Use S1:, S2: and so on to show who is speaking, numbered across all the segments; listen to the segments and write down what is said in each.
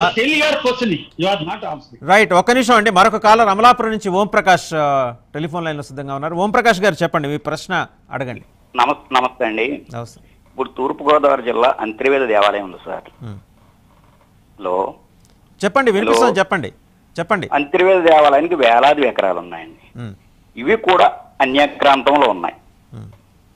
S1: still you are questioning. You are not answering.
S2: Right ఒక్క నిమిషం అండి మరొక కాలర్ అమలాపురం నుంచి ఓం ప్రకాష్ ఆ, టెలిఫోన్ లైన్లో సిద్ధంగా ఉన్నారు ఓం ప్రకాష్ గారు చెప్పండి మీ ప్రశ్న అడగండి
S3: నమస్ నమస్తే అండి
S2: నమస్తే
S3: ఇప్పుడు తూర్పుగోదావరి జిల్లా అంతర్వేద దేవాలయం ఉంది సార్
S2: ఉమ్.
S3: లో
S2: చెప్పండి వినిపిస్తాం
S3: Hello.
S2: చెప్పండి చెప్పండి
S3: అంతర్వేద దేవాలయానికి వేలాది ఎకరాలు ఉన్నాయండి
S2: ఉమ్,
S3: ఇవి కూడా అన్యాక్రాంతంలో ఉన్నాయి
S2: ఉమ్,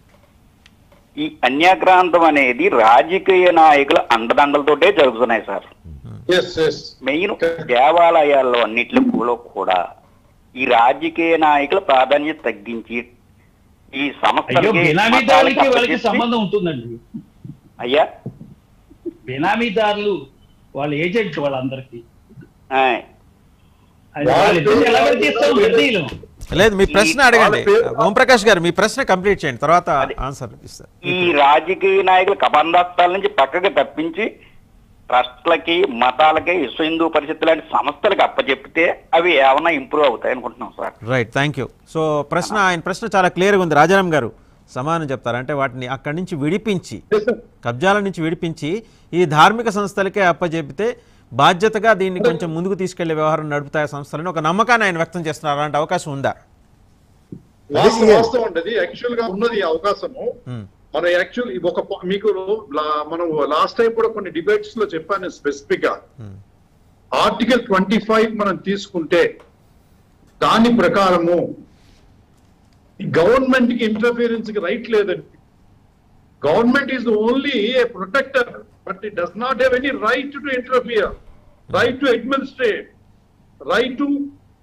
S3: ఈ అన్యాక్రాంతం అనేది రాజకీయ నాయకుల అండదండలతోటే జరుగుతున్నాయి సార్
S4: ఎస్ ఎస్
S3: మెయిన్ దేవాలయాల్లో అన్నిటిలో కూడా ఈ రాజకీయ నాయకుల ప్రాధాన్యత తగ్గించి ఈ
S1: అయ్యో
S3: సంస్థలకి
S1: బినామీదారులకి
S3: మతాలకి
S1: వాళ్ళకి
S3: అప్పచెప్పి-
S1: సంబంధం ఉంటుందండి
S3: అయ్యా
S1: బినామీదారులు వాళ్ళ ఏజెంట్ వాళ్ళందరికీ
S3: ఆ,
S1: అది వాళ్ళిద్దరిని ఎలా విడదీస్తాం విడదీయలేం
S2: లేదు మీ ప్రశ్న
S3: ఈ-
S2: అడగండి
S4: వాళ్ళ పేరు-
S2: ఓం ప్రకాష్ గారు మీ ప్రశ్న కంప్లీట్ చేయండి తర్వాత
S3: అది-
S2: ఆన్సర్ ఇస్తారు
S3: ఈ రాజకీయ నాయకుల కబంధాస్తాల నుంచి పక్కకి తప్పించి ట్రస్ట్లకి మతాలకి విశ్వ హిందూ పరిషత్ లాంటి సంస్థలకు అప్పచెప్తే అవి ఏమైనా ఇంప్రూవ్ అవుతాయి అనుకుంటున్నాం sir
S2: right thank you so ప్రశ్న ఆయన ప్రశ్న చాలా క్లియర్గా ఉంది రాజారాం గారు సమానం చెప్తారు అంటే వాటిని అక్కడి నుంచి విడిపించి
S4: Yes, sir.
S2: కబ్జాల నుంచి విడిపించి ఈ ధార్మిక సంస్థలకే అప్పచెపితే బాధ్యతగా దీన్ని కొంచెం ముందుకు తీసుకెళ్లే వ్యవహారం నడుపుతాయి సంస్థలని ఒక నమ్మకాన్ని ఆయన వ్యక్తం చేస్తున్నారు అలాంటి అవకాశం ఉందా
S4: వాస్తవం వాస్తవం అండి అది యాక్చువల్ గా ఉన్నది ఈ అవకాశము
S2: ఉమ్,
S4: మనం యాక్చువల్ ఒక ప- మీకు లా- మనం లాస్ట్ టైం కూడా కొన్ని డిబేట్స్ లో చెప్పాను స్పెసిఫిక్ గా
S2: ఉమ్,
S4: ఆర్టికల్ ట్వంటీ ఫైవ్ మనం తీసుకుంటే దాని ప్రకారము గవర్నమెంట్ కి ఇంటర్ఫియరెన్స్ కి రైట్ లేదండి government is only a protector but it does not have any right to interfere right to administrate right to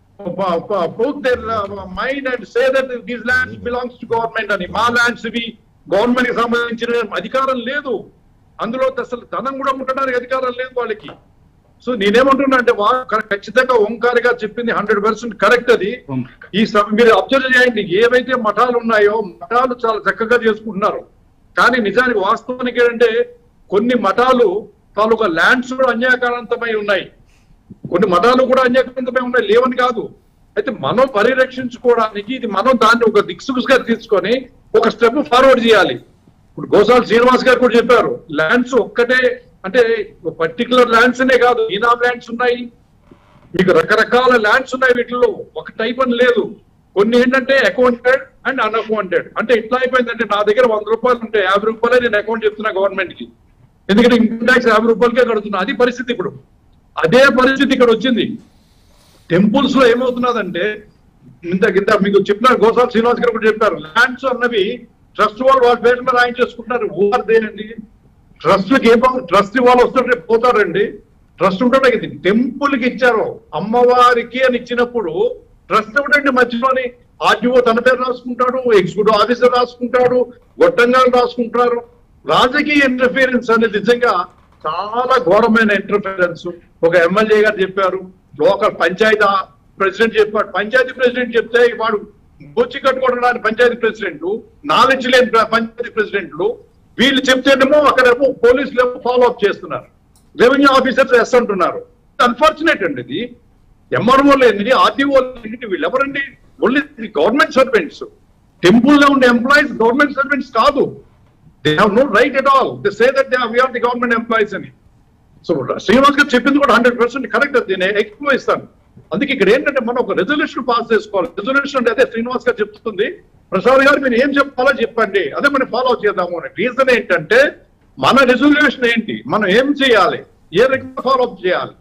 S4: put their uh, mind and say that these lands belongs to government అని మా lands ఇవి government కి సంబంధించిన అధికారం లేదు అందులో అసలు ధనం కూడా ఉండడానికి అధికారం లేదు వాళ్ళకి సో నేనేమంటున్నా అంటే వాళ్ళు ఖచ్చితంగా ఓంకార్ గారు చెప్పింది హండ్రెడ్ పర్సెంట్ కరెక్ట్ అది ఈ సమ- మీరు అబ్జర్వ్ చేయండి ఏవైతే మఠాలు ఉన్నాయో మఠాలు చాలా చక్కగా చేసుకుంటున్నారు కానీ నిజానికి వాస్తవానికి ఏంటంటే కొన్ని మఠాలు తాలూకా ల్యాండ్స్ కూడా అన్యాకారంతమై ఉన్నాయి కొన్ని మతాలు కూడా అన్యాక్రాంతమై ఉన్నాయి లేవని కాదు అయితే మనం పరిరక్షించుకోవడానికి ఇది మనం దాన్ని ఒక దిక్సుగా తీసుకొని ఒక స్టెప్ ఫార్వర్డ్ చేయాలి ఇప్పుడు గోసాల్ శ్రీనివాస్ గారు కూడా చెప్పారు ల్యాండ్స్ ఒక్కటే అంటే పర్టికులర్ ల్యాండ్స్ అనే కాదు ఈనాం ల్యాండ్స్ ఉన్నాయి మీకు రకరకాల ల్యాండ్స్ ఉన్నాయి వీటిలో ఒక టైప్ అని లేదు కొన్ని ఏంటంటే అకౌంటెడ్ అండ్ అన్అకౌంటెడ్ అంటే ఇట్లా అయిపోయిందంటే నా దగ్గర వంద రూపాయలు ఉంటే యాభై రూపాయలే నేను అకౌంట్ చెప్తున్నా గవర్నమెంట్ కి ఎందుకంటే ఇన్కమ్ ట్యాక్స్ యాభై రూపాయలకే కడుతున్నా అది పరిస్థితి ఇప్పుడు అదే పరిస్థితి ఇక్కడ వచ్చింది టెంపుల్స్ లో ఏమవుతున్నదంటే ఇంత ఇంత మీకు చెప్పిన గోసాల్ శ్రీనివాస్ గారు కూడా చెప్పారు ల్యాండ్స్ అన్నవి ట్రస్ట్ వాళ్ళు వాళ్ళ పేరు మీద ఆయన చేసుకుంటున్నారు ఊఆర్ దేనండి ట్రస్ట్ కి ఏమో ట్రస్ట్ వాళ్ళు వస్తుంటే పోతారండి ట్రస్ట్ ఉంటే ఇది టెంపుల్ కి ఇచ్చారు అమ్మవారికి అని ఇచ్చినప్పుడు ట్రస్ట్ ఒకటండి మధ్యలోని ఆర్టీఓ తన పేరు రాసుకుంటాడు ఎగ్జిక్యూటివ్ ఆఫీసర్ రాసుకుంటాడు గొట్టంగాలు రాసుకుంటారు రాజకీయ ఇంటర్ఫియరెన్స్ అనేది నిజంగా చాలా ఘోరమైన ఇంటర్ఫియరెన్స్ ఒక ఎమ్మెల్యే గారు చెప్పారు లోకల్ పంచాయతీ ప్రెసిడెంట్ చెప్పాడు పంచాయతీ ప్రెసిడెంట్ చెప్తే వాడు బొచ్చి కట్టుకోవడానికి పంచాయతీ ప్రెసిడెంట్ నాలెడ్జ్ లేని ప్ర- పంచాయతీ ప్రెసిడెంట్లు వీళ్ళు చెప్తేనేమో అక్కడేమో పోలీసులు ఏమో ఫాలో అప్ చేస్తున్నారు రెవెన్యూ ఆఫీసర్స్ ఎస్ అంటున్నారు అన్ఫార్చునేట్ అండి ఇది ఎంఆర్ఓ లేనిది ఆర్టీఓ లేనిది వీళ్ళు ఎవరండి ఓన్లీ గవర్నమెంట్ సర్వెంట్స్ టెంపుల్ లో ఉండే ఎంప్లాయీస్ గవర్నమెంట్ సర్వెంట్స్ కాదు they have no right at all they say that they are the government employees అని సో శ్రీనివాస్ గారు చెప్పింది కూడా హండ్రెడ్ పర్సెంట్ కరెక్ట్ అది నేను ఎక్కువ ఇస్తాను అందుకే ఇక్కడ ఏంటంటే మనం ఒక రెజల్యూషన్ పాస్ చేసుకోవాలి రెజల్యూషన్ అంటే అదే శ్రీనివాస్ గారు చెప్తుంది ప్రసాద్ గారు మీరు ఏం చెప్పాలో చెప్పండి అదే మనం ఫాలో చేద్దాము అని రీజన్ ఏంటంటే మన రెజల్యూషన్ ఏంటి మనం ఏం చేయాలి ఏ రకంగా ఫాలో అప్ చేయాలి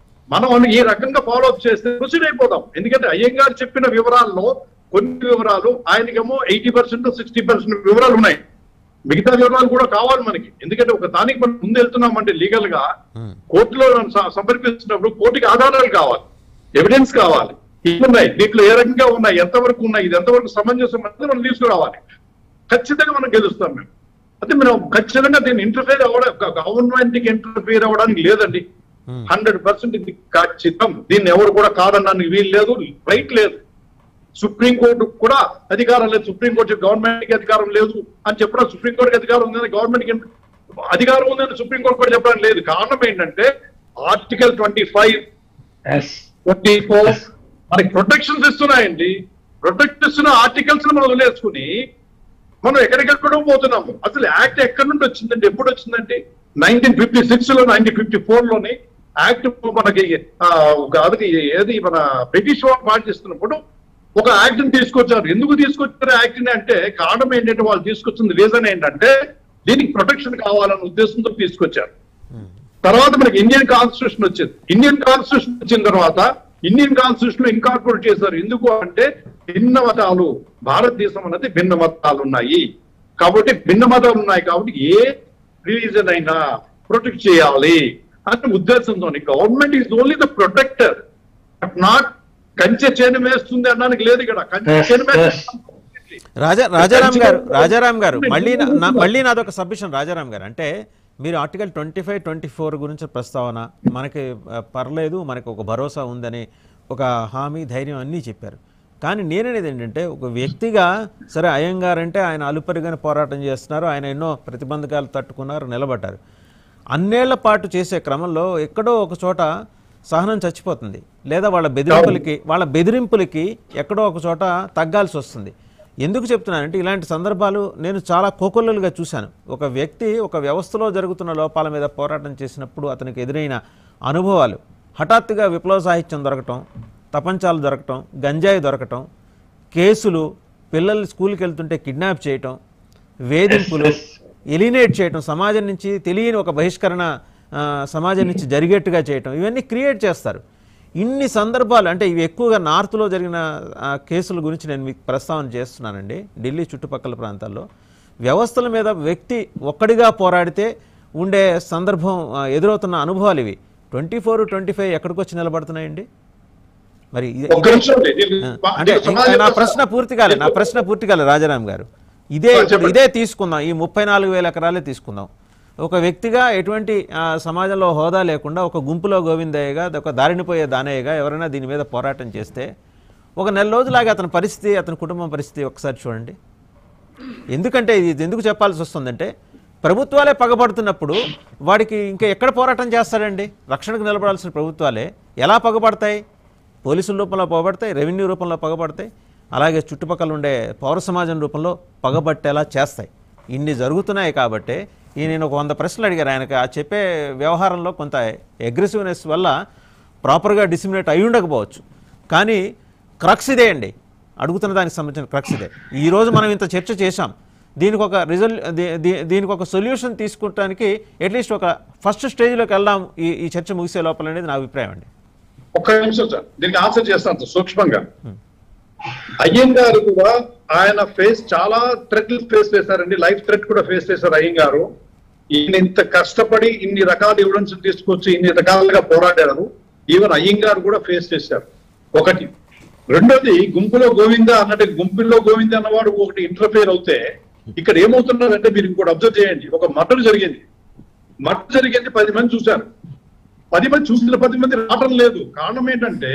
S4: మనం ఈ రకంగా ఫాలో అప్ చేస్తే ప్రొసీడ్ అయిపోదాం ఎందుకంటే అయ్యంగారు చెప్పిన వివరాల్లో కొన్ని వివరాలు ఆయనకేమో ఎయిటీ పర్సెంట్ సిక్స్టీ పర్సెంట్ వివరాలు ఉన్నాయి మిగతా వివరాలు కూడా కావాలి మనకి ఎందుకంటే ఒక దానికి మనం ముందు వెళ్తున్నామంటే లీగల్ గా
S2: ఉమ్,
S4: కోర్టులో స- సమర్పిస్తున్నప్పుడు కోర్టుకి ఆధారాలు కావాలి ఎవిడెన్స్ కావాలి ఇవి ఉన్నాయి దీంట్లో ఏ రకంగా ఉన్నాయి ఎంతవరకు ఉన్నాయి ఇది ఎంతవరకు సమంజసం అనేది మనం తీసుకురావాలి ఖచ్చితంగా మనం గెలుస్తాం మేము అయితే మనం ఖచ్చితంగా దీన్ని ఇంటర్ఫేర్ అవ్వడం గవర్నమెంట్ కి ఇంటర్ఫేర్ అవ్వడానికి లేదండి
S2: ఉమ్.
S4: హండ్రెడ్ పర్సెంట్ ఇది ఖచ్చితం దీన్ని ఎవరు కూడా కాదనడానికి వీలు లేదు రైట్ లేదు సుప్రీం కోర్టు కూడా అధికారం లేదు సుప్రీం కోర్టు గవర్నమెంట్ కి అధికారం లేదు అని చెప్పడం సుప్రీం కోర్టుకి అధికారం ఉందని గవర్నమెంట్ కి అధికారం ఉందని సుప్రీం కోర్టు కూడా చెప్పడం లేదు కారణం ఏంటంటే article twenty five
S1: yes
S4: twenty four మనకి ప్రొటెక్షన్స్ ఇస్తున్నాయండి ప్రొటెక్ట్ ఇస్తున్న ఆర్టికల్స్ మనం వదిలేసుకుని మనం ఎక్కడికెక్కడో పోతున్నాము అసలు యాక్ట్ ఎక్కడి నుండి వచ్చిందండి ఎప్పుడు వచ్చిందండి నైన్టీన్ ఫిఫ్టీ సిక్స్ లో నైన్టీన్ ఫిఫ్టీ ఫోర్ లోని యాక్ట్ మనకి ఆ, ఒక అది ఏది మన బ్రిటిష్ వాళ్ళు పాటిస్తున్నప్పుడు ఒక యాక్ట్ ని తీసుకొచ్చారు ఎందుకు తీసుకొచ్చారు యాక్ట్ ని అంటే కారణం ఏంటంటే వాళ్ళు తీసుకొచ్చిన రీజన్ ఏంటంటే దీనికి ప్రొటెక్షన్ కావాలన్న ఉద్దేశంతో తీసుకొచ్చారు తర్వాత మనకి ఇండియన్ కాన్స్టిట్యూషన్ వచ్చింది ఇండియన్ కాన్స్టిట్యూషన్ వచ్చిన తర్వాత ఇండియన్ కాన్స్టిట్యూషన్ లో ఇన్కార్పొరేట్ చేశారు ఎందుకు అంటే భిన్న మతాలు భారతదేశం అనేది భిన్న మతాలు ఉన్నాయి కాబట్టి భిన్న మతాలు ఉన్నాయి కాబట్టి ఏ రిలీజన్ అయినా ప్రొటెక్ట్ చేయాలి అనే ఉద్దేశంతో government is only the protector but not కంచె చేను వేస్తుంది అనడానికి లేదు ఇక్కడ కంచె చేను వేస్తుంది
S2: రాజా రాజారాం గారు రాజారాం గారు మళ్ళీ నా- నా- మళ్ళీ నాదొక సబ్మిషన్ రాజారాం గారు అంటే మీరు article twenty five twenty four గురించి ప్రస్తావన మనకి ఆ, పర్లేదు మనకి ఒక భరోసా ఉందని ఒక హామీ ధైర్యం అన్నీ చెప్పారు కానీ నేననేది ఏంటంటే ఒక వ్యక్తిగా సరే అయ్యంగారు అంటే ఆయన అలుపరిగానే పోరాటం చేస్తున్నారు ఆయన ఎన్నో ప్రతిబంధకాలు తట్టుకున్నారు నిలబడ్డారు అన్నేళ్ల పాటు చేసే క్రమంలో ఎక్కడో ఒక చోట సహనం చచ్చిపోతుంది లేదా వాళ్ళ బెదిరింపులకి వాళ్ళ బెదిరింపులకి ఎక్కడో ఒక చోట తగ్గాల్సి వస్తుంది ఎందుకు చెప్తున్నానంటే ఇలాంటి సందర్భాలు నేను చాలా కోకొల్లలుగా చూశాను ఒక వ్యక్తి ఒక వ్యవస్థలో జరుగుతున్న లోపాల మీద పోరాటం చేసినప్పుడు అతనికి ఎదురైన అనుభవాలు హఠాత్తుగా విప్లవ సాహిత్యం దొరకటం తపంచాలు దొరకటం గంజాయి దొరకటం కేసులు పిల్లలు స్కూల్కి వెళ్తుంటే కిడ్నాప్ చేయటం వేధింపులు ఎలినేట్ చేయటం సమాజం నుంచి తెలియని ఒక బహిష్కరణ ఆ, సమాజం నుంచి జరిగేట్టుగా చేయటం ఇవన్నీ క్రియేట్ చేస్తారు ఇన్ని సందర్భాలు అంటే ఇవి ఎక్కువగా నార్త్లో జరిగిన ఆ, కేసుల గురించి నేను మీకు ప్రస్తావన చేస్తున్నానండి ఢిల్లీ చుట్టుపక్కల ప్రాంతాల్లో వ్యవస్థల మీద వ్యక్తి ఒక్కడిగా పోరాడితే ఉండే సందర్భం ఆ, ఎదురవుతున్న అనుభవాలు ఇవి ట్వంటీ ఫోర్ ట్వంటీ ఫైవ్ ఎక్కడికి వచ్చి నిలబడుతున్నాయండి మరి ఇది-
S4: ఒక్క నిమిషం అండి. దీన్ని
S2: ఆ,
S4: బా-
S2: అంటే
S4: దీన్ని సమాజం
S2: నా
S4: యొక్క-
S2: ప్రశ్న పూర్తి కాలే నా ప్రశ్న పూర్తి కాలే రాజారాం గారు ఇదే
S4: ఆ, చెప్పండి.
S2: ఇదే తీసుకుందాం ఈ ముప్పై నాలుగు వేల ఎకరాలే తీసుకుందాం ఒక వ్యక్తిగా ఎటువంటి ఆ, సమాజంలో హోదా లేకుండా ఒక గుంపులో గోవిందయ్యగా ఒక దారిని పోయే దానయ్యగా ఎవరైనా దీని మీద పోరాటం చేస్తే ఒక నెల రోజులాగా అతని పరిస్థితి అతని కుటుంబం పరిస్థితి ఒకసారి చూడండి ఎందుకంటే ఇది ఎందుకు చెప్పాల్సి వస్తుందంటే ప్రభుత్వాలే పగబడుతున్నప్పుడు వాడికి ఇంకా ఎక్కడ పోరాటం చేస్తాడండి రక్షణకు నిలబడాల్సిన ప్రభుత్వాలే ఎలా పగబడతాయి పోలీసుల రూపంలో పగబడతాయి రెవెన్యూ రూపంలో పగబడతాయి అలాగే చుట్టుపక్కల ఉండే పౌర సమాజం రూపంలో పగబట్టేలా చేస్తాయి ఇన్ని జరుగుతున్నాయి కాబట్టి ఈ నేను ఒక వంద ప్రశ్నలు అడిగారు ఆయనకి ఆ చెప్పే వ్యవహారంలో కొంత అగ్రెసివ్నెస్ వల్ల ప్రాపర్గా డిసిమినేట్ అయి ఉండకపోవచ్చు కానీ క్రక్స్ ఇదే అండి అడుగుతున్న దానికి సంబంధించిన క్రక్స్ ఇదే ఈ రోజు మనం ఇంత చర్చ చేశాం దీనికి ఒక రిజల్ దీ- దీ- దీనికి ఒక సొల్యూషన్ తీసుకుంటానికి అట్లీస్ట్ ఒక ఫస్ట్ స్టేజ్లోకి వెళ్దాం ఈ ఈ చర్చ ముగిసే లోపల అనేది నా అభిప్రాయం అండి
S4: ఒక్క నిమిషం సార్ దీనికి ఆన్సర్ చేస్తాను సార్ సూక్ష్మంగా అయ్యంగారు కూడా ఆయన ఫేస్ చాలా థ్రెట్లు ఫేస్ చేశారండి లైఫ్ థ్రెట్ కూడా ఫేస్ చేశారు అయ్యంగారు ఈయన ఇంత కష్టపడి ఇన్ని రకాల ఎవిడెన్స్ తీసుకొచ్చి ఇన్ని రకాలుగా పోరాడారు ఈవెన్ అయ్యంగారు కూడా ఫేస్ చేశారు ఒకటి రెండోది గుంపులో గోవింద అన్నట్టు గుంపుల్లో గోవింద అన్నవాడు ఒకటి ఇంటర్ఫేర్ అవుతే ఇక్కడ ఏమవుతున్నారంటే మీరు ఇంకోటి అబ్జర్వ్ చేయండి ఒక మర్డర్ జరిగింది మర్డర్ జరిగింది పది మంది చూశారు పది మంది చూసిన పది మంది రావడం లేదు కారణం ఏంటంటే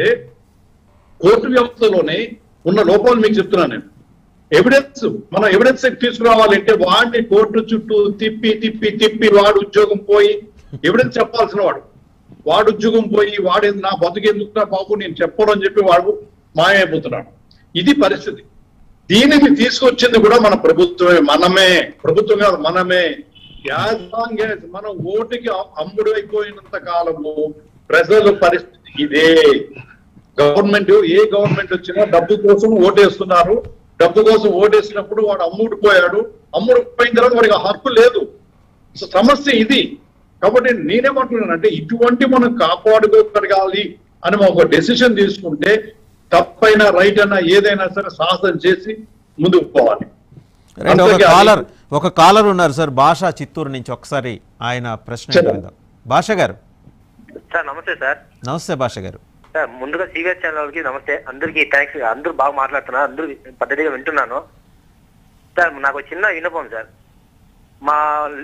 S4: కోర్టు వ్యవస్థలోనే ఉన్న లోపాలు మీకు చెప్తున్నాను నేను ఎవిడెన్స్ మనం ఎవిడెన్స్ తీసుకురావాలంటే వాడిని కోర్టు చుట్టూ తిప్పి తిప్పి తిప్పి వాడు ఉద్యోగం పోయి ఎవిడెన్స్ చెప్పాల్సిన వాడు వాడు ఉద్యోగం పోయి వాడు నా బతుకెందుకురా బాబు నేను చెప్పను అని చెప్పి వాడు మాయమైపోతున్నాడు ఇది పరిస్థితి దీనిని తీసుకొచ్చింది కూడా మన ప్రభుత్వమే మనమే ప్రభుత్వం కాదు మనమే యాజ్ లాంగ్ యాజ్ మనం ఓటుకి అమ్ముడు అయిపోయినంత కాలము ప్రజల పరిస్థితి ఇదే గవర్నమెంట్ ఏ గవర్నమెంట్ వచ్చినా డబ్బు కోసం ఓటేస్తున్నారు డబ్బు కోసం ఓటేసినప్పుడు వాడు అమ్ముడు పోయాడు అమ్ముడు పోయిన తర్వాత వాడికి ఆ హక్కు లేదు సో సమస్య ఇది కాబట్టి నేనేమంటున్నానంటే ఇటువంటి మనం కాపాడుకోగలగాలి అని మనం ఒక డెసిషన్ తీసుకుంటే తప్పైనా రైట్ అయినా ఏదైనా సరే సాహసం చేసి ముందుకు పోవాలి
S2: రైట్ ఒక
S4: అంతేగాని-
S2: కాలర్ ఒక కాలర్ ఉన్నారు సార్ భాష చిత్తూరు నుంచి ఒకసారి ఆయన ప్రశ్న ఏంటో
S4: చెప్పండి.
S2: విందాం భాష గారు
S5: సార్ నమస్తే సార్
S2: నమస్తే భాష గారు
S5: సార్ ముందుగా సివిఎస్ ఛానల్ కి నమస్తే అందరికి థ్యాంక్స్ అందరూ బాగా మాట్లాడుతున్నారు అందరూ పద్ధతిగా వింటున్నాను సార్ నాకు ఒక చిన్న విన్నపం సార్ మా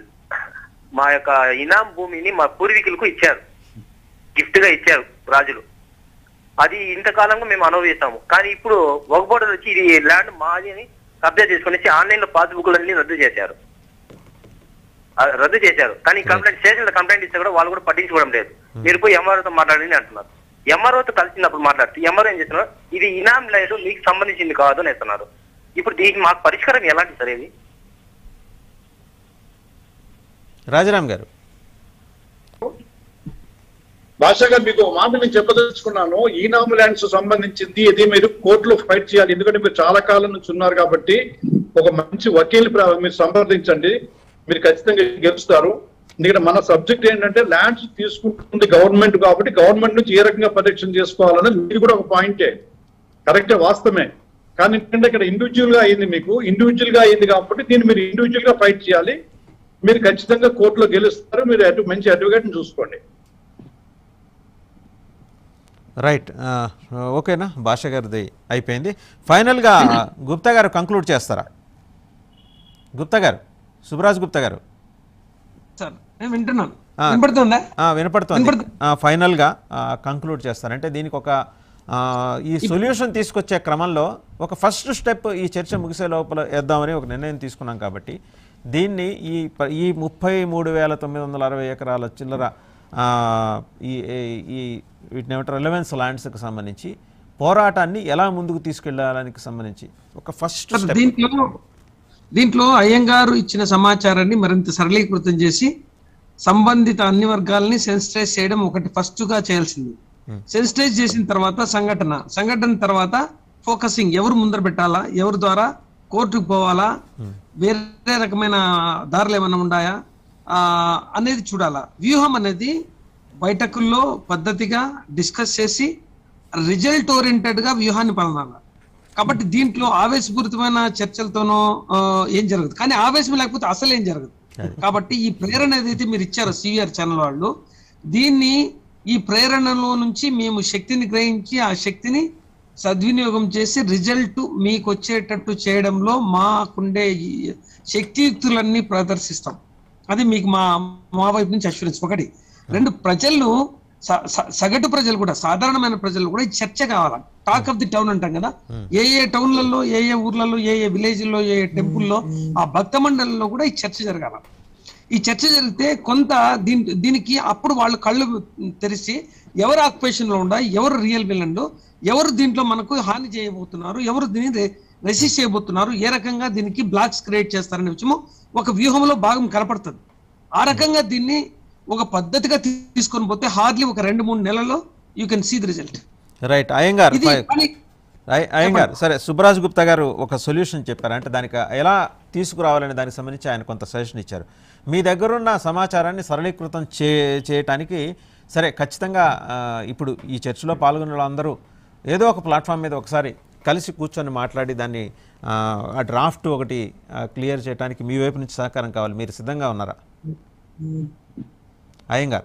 S5: మా యొక్క ఇనాం భూమిని మా పూర్వీకులకు ఇచ్చారు గిఫ్ట్ గా ఇచ్చారు రాజులు అది ఇంతకాలంగా మేము అనుభవిస్తాము కానీ ఇప్పుడు ఒకబోర్డర్ వచ్చి ఇది ల్యాండ్ మాది అని కబ్జా చేసుకుని ఆన్లైన్ లో పాస్బుక్లన్నీ రద్దు చేశారు ఆ, రద్దు చేశారు కానీ కంప్లైంట్ స్టేషన్ లో కంప్లైంట్ ఇస్తే కూడా వాళ్ళు కూడా పట్టించుకోవడం లేదు మీరు పోయి ఎంఆర్ఓతో మాట్లాడండి అంటున్నారు ఎంఆర్ఓతో కలిసినప్పుడు మాట్లాడుతూ ఎంఆర్ఓ ఏం చేస్తున్నారు ఇది ఇనాం లేదు మీకు సంబంధించింది కాదు అని చెప్తున్నారు ఇప్పుడు దీనికి మాకు పరిష్కారం ఎలాంటి సార్ ఇది
S2: రాజారాం గారు
S4: భాష గారు మీకు ఒక మాట నేను చెప్పదలుచుకున్నాను ఈనాము ల్యాండ్స్ సంబంధించింది ఇది మీరు కోర్టులో ఫైట్ చేయాలి ఎందుకంటే మీరు చాలా కాలం నుంచి ఉన్నారు కాబట్టి ఒక మంచి వకీల్ మీరు సంప్రదించండి మీరు ఖచ్చితంగా గెలుస్తారు ఎందుకంటే మన సబ్జెక్ట్ ఏంటంటే ల్యాండ్స్ తీసుకుంటుంది గవర్నమెంట్ కాబట్టి గవర్నమెంట్ నుంచి ఏ రకంగా పరిరక్షణ చేసుకోవాలనేది ఇది కూడా ఒక పాయింటే కరెక్టే వాస్తవమే కానీ ఏంటంటే ఇక్కడ ఇండివిజువల్ గా అయింది మీకు ఇండివిజువల్ గా అయింది కాబట్టి దీన్ని మీరు ఇండివిజువల్ గా ఫైట్ చేయాలి మీరు ఖచ్చితంగా కోర్టులో గెలుస్తారు మీరు అటు మంచి అడ్వకేట్ చూసుకోండి
S2: రైట్ ఆ, ఓకేనా భాష గారిది అయిపోయింది ఫైనల్గా గుప్తా గారు కంక్లూడ్ చేస్తారా గుప్తా గారు సుబ్రాజ్ గుప్తా గారు
S6: సార్ నేను వింటున్నాను
S2: ఆ.
S6: వినపడుతుందా
S2: ఆ, వినపడుతోంది
S6: వినపడుతు-
S2: ఆ, ఫైనల్గా కంక్లూడ్ చేస్తారు అంటే దీనికి ఒక ఆ, ఈ సొల్యూషన్ తీసుకొచ్చే క్రమంలో ఒక ఫస్ట్ స్టెప్ ఈ చర్చ ముగిసే లోపల వేద్దామని ఒక నిర్ణయం తీసుకున్నాం కాబట్టి దీన్ని ఈ ప- ఈ ముప్పై మూడు వేల తొమ్మిది వందల అరవై ఎకరాల చిల్లర ఆ, ఈ ఈ- ఈ వీటిని ఏమంటారు రిలవెన్స్ ల్యాండ్స్కి సంబంధించి పోరాటాన్ని ఎలా ముందుకు తీసుకెళ్ళడానికి సంబంధించి ఒక ఫస్ట్
S6: సార్,
S2: స్టెప్
S6: దీంట్లో దీంట్లో అయ్యంగారు ఇచ్చిన సమాచారాన్ని మరింత సరళీకృతం చేసి సంబంధిత అన్ని వర్గాలని సెన్సిటైజ్ చేయడం ఒకటి ఫస్ట్ గా చేయాల్సింది సెన్సిటైజ్ చేసిన తర్వాత సంఘటన సంఘటన తర్వాత ఫోకసింగ్ ఎవరు ముందర పెట్టాలా ఎవరి ద్వారా కోర్టుకు పోవాలా వేరే రకమైన దారులు ఏమైనా ఉన్నాయా ఆ, అనేది చూడాలా వ్యూహం అనేది బయటకుల్లో పద్ధతిగా డిస్కస్ చేసి రిజల్ట్ ఓరియంటెడ్ గా వ్యూహాన్ని పలనాలి కాబట్టి దీంట్లో ఆవేశపూరితమైన చర్చలతోనో ఆ, ఏం జరగదు కానీ ఆవేశం లేకపోతే అసలు ఏం జరగదు కాబట్టి ఈ ప్రేరణ ఏదైతే మీరు ఇచ్చారో సివిఆర్ ఛానల్ వాళ్ళు దీన్ని ఈ ప్రేరణలో నుంచి మేము శక్తిని గ్రహించి ఆ శక్తిని సద్వినియోగం చేసి రిజల్ట్ మీకు వచ్చేటట్టు చేయడంలో మాకుండే ఈ శక్తియుక్తులన్నీ ప్రదర్శిస్తాం అది మీకు మా మా వైపు నుంచి అష్యూరెన్స్ ఒకటి రెండు ప్రజలు స- స- సగటు ప్రజలు కూడా సాధారణమైన ప్రజలు కూడా ఈ చర్చ కావాలా టాక్ ఆఫ్ ది టౌన్ అంటాం కదా ఏ ఏ టౌన్లలో ఏ ఏ ఊర్లలో ఏ ఏ విలేజ్లో ఏ ఏ టెంపుల్లో ఆ భక్త మండలంలో కూడా ఈ చర్చ జరగాల ఈ చర్చ జరిగితే కొంత దీని దీనికి అప్పుడు వాళ్ళు కళ్ళు తెరిచి ఎవరు ఆక్యుపేషన్ లో ఉండ ఎవరు రియల్ విలన్లు ఎవరు దీంట్లో మనకు హాని చేయబోతున్నారు ఎవరు దీన్ని రెసిస్ట్ చేయబోతున్నారు ఏ రకంగా దీనికి బ్లాక్స్ క్రియేట్ చేస్తారనే విషయము ఒక వ్యూహంలో భాగం కనపడుతుంది ఆ రకంగా దీన్ని ఒక పద్ధతిగా తీసుకొని పోతే హార్డ్లీ ఒక రెండు మూడు నెలల్లో you can see the result
S2: right అయ్యంగారు
S6: ఇది కానీ
S2: అయ్- అయ్యంగారు సరే సుబ్బరాజ్ గుప్తా గారు ఒక సొల్యూషన్ చెప్పారు అంటే దానికి ఎలా తీసుకురావాలనే దానికి సంబంధించి ఆయన కొంత సజెషన్ ఇచ్చారు మీ దగ్గరున్న సమాచారాన్ని సరళీకృతం చే చేయటానికి సరే ఖచ్చితంగా ఆ, ఇప్పుడు ఈ చర్చలో పాల్గొన్న వాళ్ళందరూ ఏదో ఒక ప్లాట్ఫామ్ మీద ఒకసారి కలిసి కూర్చొని మాట్లాడి దాన్ని ఆ, ఆ డ్రాఫ్ట్ ఒకటి క్లియర్ చేయడానికి మీ వైపు నుంచి సహకారం కావాలి మీరు సిద్ధంగా ఉన్నారా అయ్యంగారు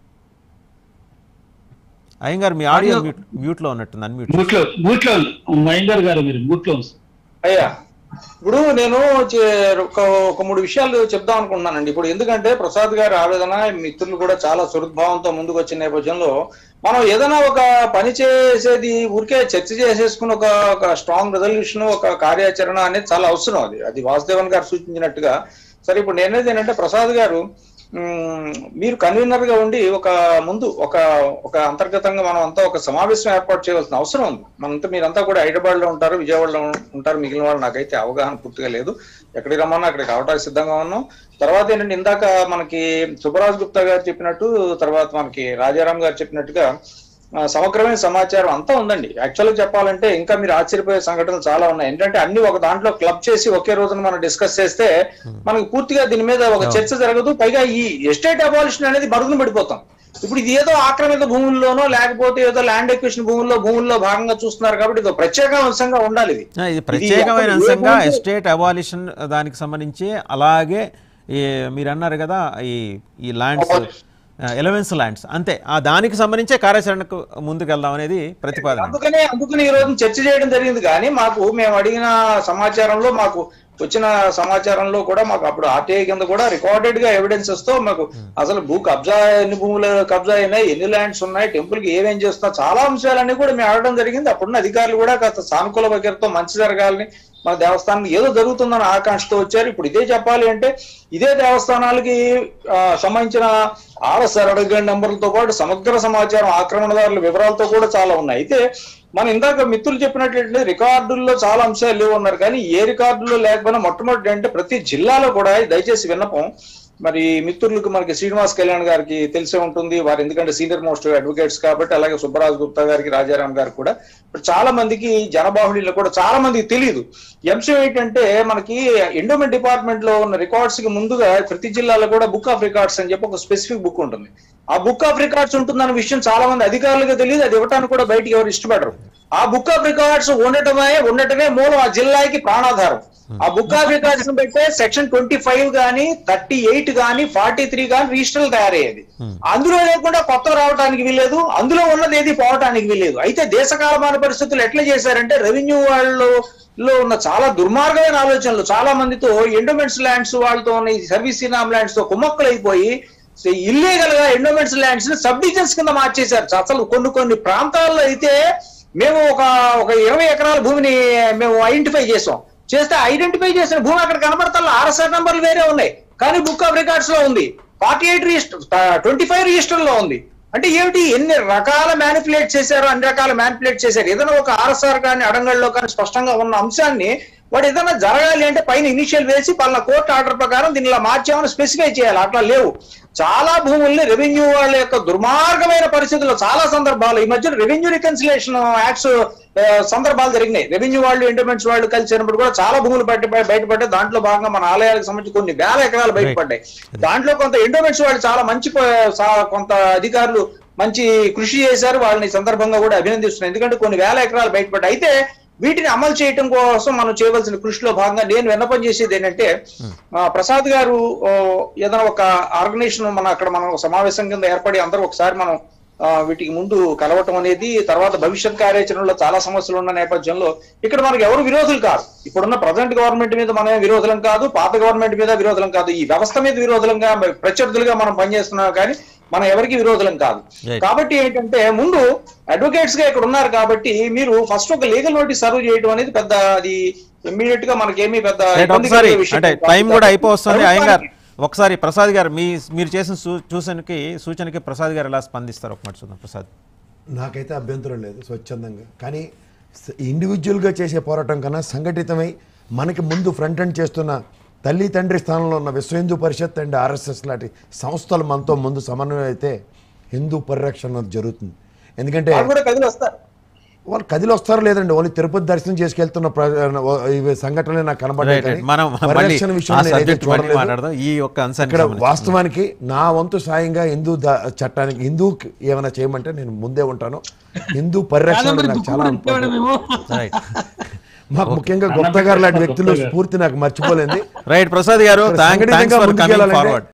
S2: అయ్యంగారు మీ ఆడియో మ్యూట్ మ్యూట్లో ఉన్నట్టుంది అన్మ్యూట్
S1: బూట్ లో బూట్ లో మహేందర్ గారు మీరు బూట్ లో ఉంది.
S7: అయ్యా ఇప్పుడు నేను చే- ఒక ఒక మూడు విషయాలు చెప్దాం అనుకుంటున్నానండి ఇప్పుడు ఎందుకంటే ప్రసాద్ గారి ఆవేదన మిత్రులు కూడా చాలా సుహృద్భావంతో ముందుకు వచ్చిన నేపథ్యంలో మనం ఏదైనా ఒక పని చేసేది ఊరికే చర్చ చేసేసుకుని ఒక ఒక స్ట్రాంగ్ రెజల్యూషన్ ఒక కార్యాచరణ అనేది చాలా అవసరం అది అది వాసుదేవన్ గారు సూచించినట్టుగా సరే ఇప్పుడు నేనేది ఏంటంటే ప్రసాద్ గారు మ్మ్, మీరు కన్వీనర్ గా ఉండి ఒక ముందు ఒక ఒక అంతర్గతంగా మనం అంతా ఒక సమావేశం ఏర్పాటు చేయవలసిన అవసరం ఉంది మనంతా మీరంతా కూడా హైదరాబాద్ లో ఉంటారు విజయవాడలో ఉంటారు మిగిలిన వాళ్ళు నాకైతే అవగాహన పూర్తిగా లేదు ఎక్కడికి రమ్మన్నా అక్కడికి రావడానికి సిద్ధంగా ఉన్నాం తర్వాత ఏంటంటే ఇందాక మనకి సుబ్బరాజ్ గుప్తా గారు చెప్పినట్టు తర్వాత మనకి రాజారాం గారు చెప్పినట్టుగా ఆ, సమగ్రమైన సమాచారం అంతా ఉందండి యాక్చువల్గా చెప్పాలంటే ఇంకా మీరు ఆశ్చర్యపోయే సంఘటనలు చాలా ఉన్నాయి ఏంటంటే అన్ని ఒక దాంట్లో క్లబ్ చేసి ఒకే రోజున మనం డిస్కస్ చేస్తే మనకి పూర్తిగా దీని మీద ఒక చర్చ జరగదు పైగా ఈ ఎస్టేట్ అబాలిషన్ అనేది బరుగున పడిపోతాం ఇప్పుడు ఇది ఏదో ఆక్రమిత భూముల్లోనో లేకపోతే ఏదో ల్యాండ్ ఎక్విషన్ భూముల్లో భూముల్లో భాగంగా చూస్తున్నారు కాబట్టి ఇది ఒక ప్రత్యేక అంశంగా ఉండాలి ఇది
S2: ఆ, ఇది ప్రత్యేకమైన
S7: అసలు ఏ
S2: అంశంగా
S7: భూమి-
S2: ఎస్టేట్ అబాలిషన్ దానికి సంబంధించి అలాగే ఈ మీరు అన్నారు కదా ఈ ఈ ల్యాండ్స్ ఎలవెన్స్ ల్యాండ్స్ అంతే ఆ దానికి సంబంధించే కార్యాచరణకు ముందుకు వెళ్దాం అనేది ప్రతిపాదన
S7: అందుకనే అందుకని ఈ రోజు చర్చ చేయడం జరిగింది కానీ మాకు మేము అడిగిన సమాచారంలో మాకు వచ్చిన సమాచారంలో కూడా మాకు అప్పుడు ఆర్టీఐ కింద కూడా రికార్డెడ్ గా ఎవిడెన్సెస్ తో మాకు అసలు భూ కబ్జా ఎన్ని భూములు కబ్జా అయినాయి ఎన్ని ల్యాండ్స్ ఉన్నాయి టెంపుల్ కి ఏమేం చేస్తున్నా చాలా అంశాలన్నీ కూడా మేము అడగడం జరిగింది అప్పుడున్న అధికారులు కూడా కాస్త సానుకూల వైఖరితో మంచి జరగాలని మన దేవస్థానం ఏదో జరుగుతుందని ఆకాంక్షతో వచ్చారు ఇప్పుడు ఇదే చెప్పాలి అంటే ఇదే దేవస్థానాలకి ఆ, సంబంధించిన ఆర్ఎస్ఆర్ అడగ నెంబర్లతో పాటు సమగ్ర సమాచారం ఆక్రమణదారుల వివరాలతో కూడా చాలా ఉన్నాయి అయితే మనం ఇందాక మిత్రులు చెప్పినట్లయితే రికార్డుల్లో చాలా అంశాలు లేవు అన్నారు కానీ ఏ రికార్డుల్లో లేకపోయినా మొట్టమొదటి అంటే ప్రతి జిల్లాలో కూడా దయచేసి విన్నపం మరి మిత్రులకు మనకి శ్రీనివాస్ కళ్యాణ్ గారికి తెలిసే ఉంటుంది వారు ఎందుకంటే సీనియర్ మోస్ట్ అడ్వకేట్స్ కాబట్టి అలాగే సుబ్బరాజ్ గుప్తా గారికి రాజారాం గారికి కూడా ఇప్పుడు చాలా మందికి జనబాహుళ్యంలో కూడా చాలా మందికి తెలియదు ఈ అంశం ఏంటంటే మనకి ఎండోమెంట్ డిపార్ట్మెంట్ లో ఉన్న రికార్డ్స్ కి ముందుగా ప్రతి జిల్లాలో కూడా బుక్ ఆఫ్ రికార్డ్స్ అని చెప్పి ఒక స్పెసిఫిక్ బుక్ ఉంటుంది ఆ బుక్ ఆఫ్ రికార్డ్స్ ఉంటుందన్న విషయం చాలా మంది అధికారులకు తెలియదు అది ఇవ్వడానికి కూడా బయటికి ఎవరు ఇష్టపడరు ఆ బుక్ ఆఫ్ రికార్డ్స్ ఉండటమే ఉండటమే మూలం ఆ జిల్లాకి ప్రాణాధారం ఆ బుక్ ఆఫ్ రికార్డ్స్ పెట్టే సెక్షన్ ట్వంటీ ఫైవ్ గానీ థర్టీ ఎయిట్ గానీ ఫార్టీ త్రీ గానీ రిజిస్టర్లు తయారయ్యేది అందులో లేకుండా కొత్త రావడానికి వీలేదు అందులో ఉన్నది ఏది పోవటానికి వీలేదు అయితే దేశకాలమాన పరిస్థితులు ఎట్లా చేశారంటే రెవెన్యూ వాళ్ళు లో ఉన్న చాలా దుర్మార్గమైన ఆలోచనలు చాలా మందితో ఎండోమెంట్స్ ల్యాండ్స్ వాళ్ళతో ఉన్న ఈ సర్వీస్ ఇనామ్ ల్యాండ్స్ తో కుమ్మక్కలైపోయి ఇల్లీగల్ గా ఎండోమెంట్స్ ల్యాండ్స్ ని సబ్ డివిజన్స్ కింద మార్చేశారు అసలు కొన్ని కొన్ని ప్రాంతాల్లో అయితే మేము ఒక ఒక ఇరవై ఎకరాల భూమిని మేము ఐడెంటిఫై చేసాం చేస్తే ఐడెంటిఫై చేసిన భూమి అక్కడ కనబడతా ఆర్ఎస్ఆర్ నంబర్లు వేరే ఉన్నాయి కానీ బుక్ ఆఫ్ రికార్డ్స్ లో ఉంది forty eight register twenty five register లో ఉంది అంటే ఏమిటి ఎన్ని రకాల మ్యానిపులేట్ చేశారు అన్ని రకాల మ్యానిపులేట్ చేశారు ఏదైనా ఒక ఆర్ఎస్ఆర్ కానీ అడంగల్లో కానీ స్పష్టంగా ఉన్న అంశాన్ని వాడు ఏదైనా జరగాలి అంటే పైన ఇనిషియల్ వేసి పలానా కోర్టు ఆర్డర్ ప్రకారం దీనిలో మార్చామని స్పెసిఫై చేయాలి అట్లా లేవు చాలా భూముల్ని రెవెన్యూ వాళ్ళ యొక్క దుర్మార్గమైన పరిస్థితుల్లో చాలా సందర్భాలు ఈ మధ్య రెవెన్యూ రికన్సిలేషన్ యాక్ట్స్ సందర్భాలు జరిగినాయి రెవెన్యూ వాళ్ళు ఎండోమెంట్స్ వాళ్ళు కలిసినప్పుడు కూడా చాలా భూములు బయట బయటపడ్డాయి దాంట్లో భాగంగా మన ఆలయాలకు సంబంధించి కొన్ని వేల ఎకరాలు బయటపడ్డాయి దాంట్లో కొంత ఎండోమెంట్స్ వాళ్ళు చాలా మంచి ప- సా- కొంత అధికారులు మంచి కృషి చేశారు వాళ్ళని ఈ సందర్భంగా కూడా అభినందిస్తున్నాను ఎందుకంటే కొన్ని వేల ఎకరాలు బయటపడ్డాయి అయితే వీటిని అమలు చేయటం కోసం మనం చేయవలసిన కృషిలో భాగంగా నేను విన్నపం చేసేది ఏంటంటే ఆ, ప్రసాద్ గారు ఓ, ఏదైనా ఒక ఆర్గనైజేషన్ మన అక్కడ మనం ఒక సమావేశం కింద ఏర్పడి అందరూ ఒకసారి మనం ఆ, వీటికి ముందు కలవటం అనేది తర్వాత భవిష్యత్ కార్యాచరణలో చాలా సమస్యలు ఉన్న నేపథ్యంలో ఇక్కడ మనకి ఎవరు విరోధులు కాదు ఇప్పుడున్న ప్రజెంట్ గవర్నమెంట్ మీద మనమే విరోధులం కాదు పాత గవర్నమెంట్ మీద విరోధులం కాదు ఈ వ్యవస్థ మీద విరోధులంగా ప్రత్యర్థులుగా మనం పనిచేస్తున్నాం కానీ మనం ఎవరికి విరోధులం కాదు
S2: Right.
S7: కాబట్టి ఏంటంటే ముందు అడ్వకేట్స్ గా ఇక్కడ ఉన్నారు కాబట్టి మీరు ఫస్ట్ ఒక లీగల్ నోటీస్ సర్వ్ చేయడం అనేది పెద్ద అది ఇమ్మీడియట్ గా మనకేమీ పెద్ద
S2: రైట్
S7: ఇబ్బంది
S2: ఒకసారి
S7: కలిగే విషయం
S2: అంటే
S7: కాదు.
S2: టైం కూడా అయిపోతుంది అయ్యంగార్
S7: ప్రభుత్వానికి-
S2: ఒకసారి ప్రసాద్ గారు మీ మీరు చేసిన సూ- సూచనకి సూచనకి ప్రసాద్ గారు ఎలా స్పందిస్తారు ఒక మాట చూద్దాం ప్రసాద్
S8: నాకైతే అభ్యంతరం లేదు స్వచ్ఛందంగా కానీ స- ఇండివిజువల్గా చేసే పోరాటం కన్నా సంఘటితమై మనకి ముందు ఫ్రంట్ ఎండ్ చేస్తున్న తల్లి తండ్రి స్థానంలో ఉన్న విశ్వ హిందూ పరిషత్ అండ్ ఆర్ఎస్ఎస్ లాంటి సంస్థలు మనతో ముందు సమన్వయం అయితే హిందూ పరిరక్షణ జరుగుతుంది ఎందుకంటే
S7: వాళ్ళు కూడా కదిలి వస్తారు
S8: వాళ్ళు కదిలి వస్తారో లేదండి ఓన్లీ తిరుపతి దర్శనం చేసుకెళ్తున్న ప్ర- ఇవి సంఘటనలు నాకు కనబడ్డాయి
S2: రైట్ రైట్
S8: కానీ
S2: మనం మళ్ళీ
S8: పరిరక్షణ
S2: ఆ
S8: విషయంలో నేనైతే
S2: సబ్జెక్ట్ మళ్ళీ
S8: చూడలేదు.
S2: మాట్లాడదాం ఈ ఒక్క అంశానికి
S8: ఇక్కడ
S2: సంబంధించి.
S8: వాస్తవానికి నా వంతు సాయంగా హిందూ ద- చట్టానికి హిందూ ఏమైనా చేయమంటే నేను ముందే ఉంటాను హిందూ పరిరక్షణ
S6: కాదంబరి
S8: నాకు చాలా
S6: దుఃఖం
S8: important.
S6: మేము
S2: రైట్
S8: మాకు ముఖ్యంగా గుప్తా గారు లాంటి వ్యక్తులు స్ఫూర్తి నాకు మర్చిపోలేదు
S2: రైట్ ప్రసాద్ గారు
S8: ఇక్కడ
S2: థ్యాంక్
S8: సంఘటితంగా
S2: ఫర్ కమింగ్
S8: ముందుకెళ్ళాలంటే
S2: ఫార్వర్డ్